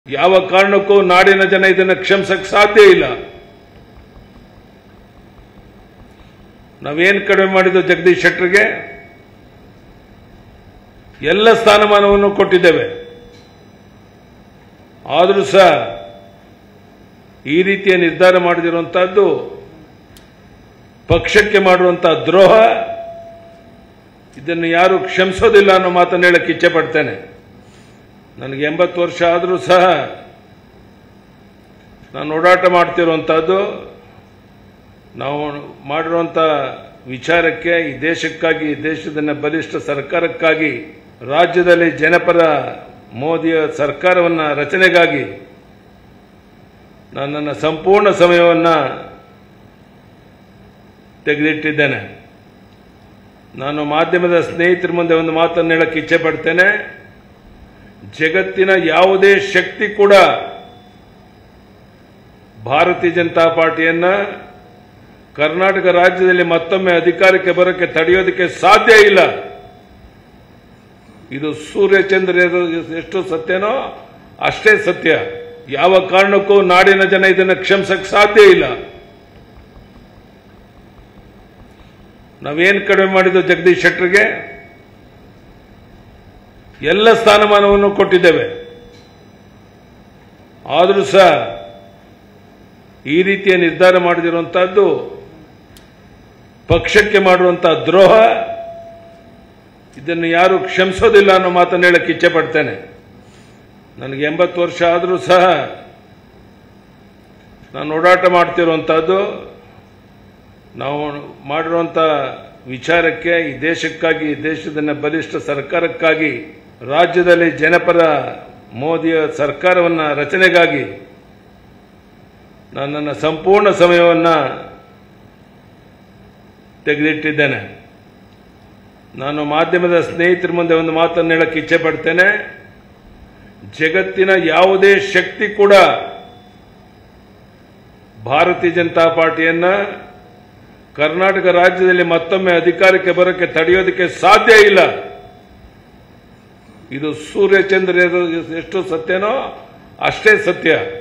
ಯಾವ ಕಾರಣಕ್ಕೂ ನಾಡಿನ ಜನ ಇದನ್ನು ಕ್ಷಮಿಸಕ್ ಸಾಧ್ಯ ಇಲ್ಲ ನಾವೇನ್ ಕಡಿಮೆ ಮಾಡಿದ್ದು ಜಗದೀಶ್ ಶೆಟ್ಟರ್ಗೆ ಎಲ್ಲ ಸ್ಥಾನಮಾನವನ್ನು ಕೊಟ್ಟಿದ್ದೇವೆ ಆದರೂ ಸಹ ಈ ರೀತಿಯ ನಿರ್ಧಾರ ಮಾಡದಿರುವಂತಹದ್ದು ಪಕ್ಷಕ್ಕೆ ಮಾಡುವಂತಹ ದ್ರೋಹ ಇದನ್ನು ಯಾರು ಕ್ಷಮಿಸೋದಿಲ್ಲ ಅನ್ನೋ ಮಾತನ್ನು ಹೇಳಕ್ಕೆ ಇಚ್ಛೆ ಪಡ್ತೇನೆ ನನಗೆ ಎಂಬತ್ತು ವರ್ಷ ಆದರೂ ಸಹ ನಾನು ಓಡಾಟ ಮಾಡ್ತಿರುವಂತಹದ್ದು ನಾವು ಮಾಡಿರುವಂಥ ವಿಚಾರಕ್ಕೆ ಈ ದೇಶಕ್ಕಾಗಿ ಈ ದೇಶದ ಬಲಿಷ್ಠ ಸರ್ಕಾರಕ್ಕಾಗಿ ರಾಜ್ಯದಲ್ಲಿ ಜನಪರ ಮೋದಿಯ ಸರ್ಕಾರವನ್ನು ರಚನೆಗಾಗಿ ನಾನು ನನ್ನ ಸಂಪೂರ್ಣ ಸಮಯವನ್ನು ತೆಗೆದಿಟ್ಟಿದ್ದೇನೆ ನಾನು ಮಾಧ್ಯಮದ ಸ್ನೇಹಿತರ ಮುಂದೆ ಒಂದು ಮಾತನ್ನು ಹೇಳಕ್ಕೆ ಇಚ್ಛೆ ಪಡ್ತೇನೆ ಜಗತ್ತಿನ ಯಾವುದೇ ಶಕ್ತಿ ಕೂಡ ಭಾರತೀಯ ಜನತಾ ಪಾರ್ಟಿಯನ್ನ ಕರ್ನಾಟಕ ರಾಜ್ಯದಲ್ಲಿ ಮತ್ತೊಮ್ಮೆ ಅಧಿಕಾರಕ್ಕೆ ಬರೋಕ್ಕೆ ತಡೆಯೋದಕ್ಕೆ ಸಾಧ್ಯ ಇಲ್ಲ ಇದು ಸೂರ್ಯಚಂದ್ರ ಎಷ್ಟು ಸತ್ಯನೋ ಅಷ್ಟೇ ಸತ್ಯ ಯಾವ ಕಾರಣಕ್ಕೂ ನಾಡಿನ ಜನ ಇದನ್ನು ಕ್ಷಮಿಸಕ್ ಸಾಧ್ಯ ಇಲ್ಲ ನಾವೇನ್ ಕಡಿಮೆ ಮಾಡಿದ್ದು ಜಗದೀಶ್ ಶೆಟ್ಟರ್ಗೆ ಎಲ್ಲ ಸ್ಥಾನಮಾನವನ್ನು ಕೊಟ್ಟಿದ್ದೇವೆ ಆದರೂ ಸಹ ಈ ರೀತಿಯ ನಿರ್ಧಾರ ಮಾಡದಿರುವಂತಹದ್ದು ಪಕ್ಷಕ್ಕೆ ಮಾಡುವಂತಹ ದ್ರೋಹ ಇದನ್ನು ಯಾರು ಕ್ಷಮಿಸೋದಿಲ್ಲ ಅನ್ನೋ ಮಾತನ್ನು ಹೇಳಕ್ಕೆ ಇಚ್ಛೆ ಪಡ್ತೇನೆ ನನಗೆ ಎಂಬತ್ತು ವರ್ಷ ಆದರೂ ಸಹ ನಾನು ಓಡಾಟ ಮಾಡ್ತಿರುವಂತಹದ್ದು ನಾವು ಮಾಡಿರುವಂಥ ವಿಚಾರಕ್ಕೆ ಈ ದೇಶಕ್ಕಾಗಿ ಈ ದೇಶದ ಬಲಿಷ್ಠ ಸರ್ಕಾರಕ್ಕಾಗಿ ರಾಜ್ಯದಲ್ಲಿ ಜನಪರ ಮೋದಿಯ ಸರ್ಕಾರವನ್ನು ರಚನೆಗಾಗಿ ನಾನು ನನ್ನ ಸಂಪೂರ್ಣ ಸಮಯವನ್ನು ತೆಗೆದಿಟ್ಟಿದ್ದೇನೆ ನಾನು ಮಾಧ್ಯಮದ ಸ್ನೇಹಿತರ ಮುಂದೆ ಒಂದು ಮಾತನ್ನು ಹೇಳಕ್ಕೆ ಇಚ್ಛೆ ಪಡ್ತೇನೆ ಜಗತ್ತಿನ ಯಾವುದೇ ಶಕ್ತಿ ಕೂಡ ಭಾರತೀಯ ಜನತಾ ಪಾರ್ಟಿಯನ್ನ ಕರ್ನಾಟಕ ರಾಜ್ಯದಲ್ಲಿ ಮತ್ತೊಮ್ಮೆ ಅಧಿಕಾರಕ್ಕೆ ಬರೋಕ್ಕೆ ತಡೆಯೋದಕ್ಕೆ ಸಾಧ್ಯ ಇಲ್ಲ ಇದು ಸೂರ್ಯಚಂದ್ರ ಎಷ್ಟು ಸತ್ಯನೋ ಅಷ್ಟೇ ಸತ್ಯ